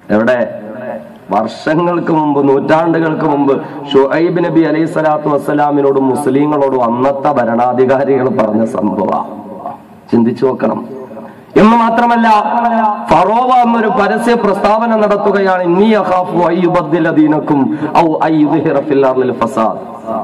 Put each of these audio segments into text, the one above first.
എവിടെ വർഷങ്ങൾക്ക് മുമ്പ് നൂറ്റാണ്ടുകൾക്ക് മുമ്പ് ഷുഐബ് നബി അലൈഹി സ്വലാത്തു വസ്സലാമിനോടും മുസ്ലിങ്ങളോടും അന്നത്തെ ഭരണാധികാരികൾ പറഞ്ഞ സംഭവ ചിന്തിച്ചു നോക്കണം എന്ന് മാത്രമല്ല ഫറോവ എന്നൊരു പരസ്യ പ്രസ്താവന നടത്തുകയാണ് ഇന്നി അഖാഫു അയ്യുബദ്ദില ദീനക്കും ഔ അയ്യുദ്ഹിറ ഫിൽ അർളിൽ ഫസാദ്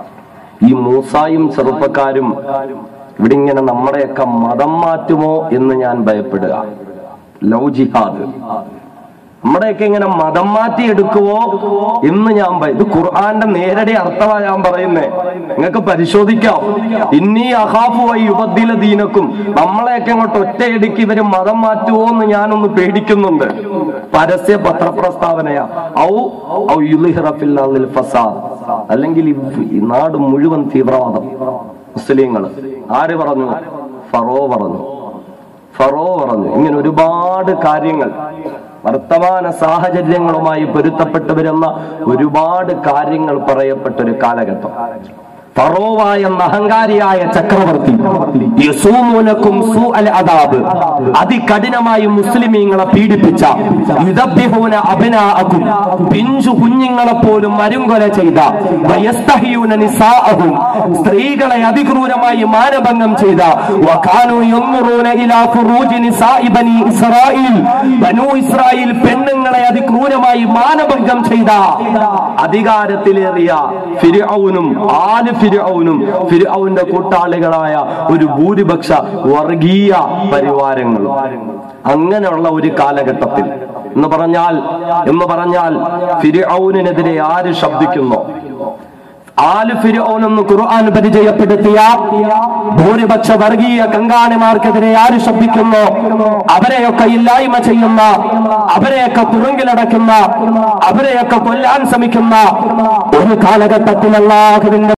ഈ മൂസായും ചെറുപ്പക്കാരും ഇവിടെ ഇങ്ങനെ നമ്മുടെയൊക്കെ മതം മാറ്റുമോ എന്ന് ഞാൻ ഭയപ്പെടുക ലൗ ജിഹാദ് നമ്മുടെയൊക്കെ ഇങ്ങനെ മതം മാറ്റി എടുക്കുവോ എന്ന് ഞാൻ ഭയ- ഇത് ഖുർആന്റെ നേരടി അർത്ഥമാ ഞാൻ പറയുന്നേ നിങ്ങൾക്ക് പരിശോധിക്കാം ഇന്നീ അഹാഫു വൈ യുബദ്ദില ദീനക്കും നമ്മളെയൊക്കെ ഇങ്ങോട്ട് ഒറ്റയടിക്ക് ഇവര് മതം മാറ്റുവോ എന്ന് ഞാനൊന്ന് പേടിക്കുന്നുണ്ട് പരസ്യ പത്രപ്രസ്താവനയാ ഔ ഔ യുലിഹിറ ഫിൽ അർളിൽ ഫസാദ് അല്ലെങ്കിൽ ഈ- ഈ നാട് മുഴുവൻ തീവ്രവാദം മുസ്ലിങ്ങൾ ആര് പറഞ്ഞു ഫറോ പറഞ്ഞു ഫറോ പറഞ്ഞു ഇങ്ങനെ ഒരുപാട് കാര്യങ്ങൾ വർത്തമാന സാഹചര്യങ്ങളുമായി പൊരുത്തപ്പെട്ടു വരുന്ന ഒരുപാട് കാര്യങ്ങൾ പറയപ്പെട്ട ഒരു കാലഘട്ടം ഫറോവായ എന്ന അഹങ്കാരിയായ ചക്രവർത്തി യസൂമൂനക്കും സൂ അൽ അദാബ് അതികഠിനമായി മുസ്ലിമീങ്ങളെ പീഡിപ്പിച്ച യുദബ്ബിഹൂന അബ്നാഅക്കും പിഞ്ചു കുഞ്ഞുങ്ങളെ പോലും മരുങ്കൊല ചെയ്ത വയസ്തഹിയൂന നിസാഅഹും സ്ത്രീകളെ അതിക്രൂരമായി മാനഭംഗം ചെയ്ത വകാനു യൻദുറൂന ഇലാ ഫുറൂജി നിസാഇ ബനി ഇസ്രായീൽ ബനു ഇസ്രായേൽ പെണ്ണുങ്ങളെ അതിക്രൂരമായി മാനഭംഗം ചെയ്ത അധികാരത്തിലേറിയ ഫിർഔനും ആല് ഫിർഔനും ഫിർഔന്റെ കൂട്ടാളികളായ ഒരു ഭൂരിപക്ഷ വർഗീയ പരിവാരങ്ങളും അങ്ങനെയുള്ള ഒരു കാലഘട്ടത്തിൽ എന്ന് പറഞ്ഞാൽ എന്ന് പറഞ്ഞാൽ ഫിർഔനെതിരെ ആര് ശബ്ദിക്കുന്നു ആല് ഫിർഔൻ എന്ന് ഖുർആൻ പരിചയപ്പെടുത്തിയ ഭൂരിപക്ഷ വർഗീയ കങ്കാണിമാർക്കെതിരെ ആര് ശബ്ദിക്കുന്നു അവരെയൊക്കെ ഇല്ലായ്മ ചെയ്യുന്ന അവരെയൊക്കെ തുറുങ്കിലടക്കുന്ന അവരെയൊക്കെ കൊല്ലാൻ ശ്രമിക്കുന്ന ഒരു കാലഘട്ടത്തിൽ അള്ളാഹുവിന്റെ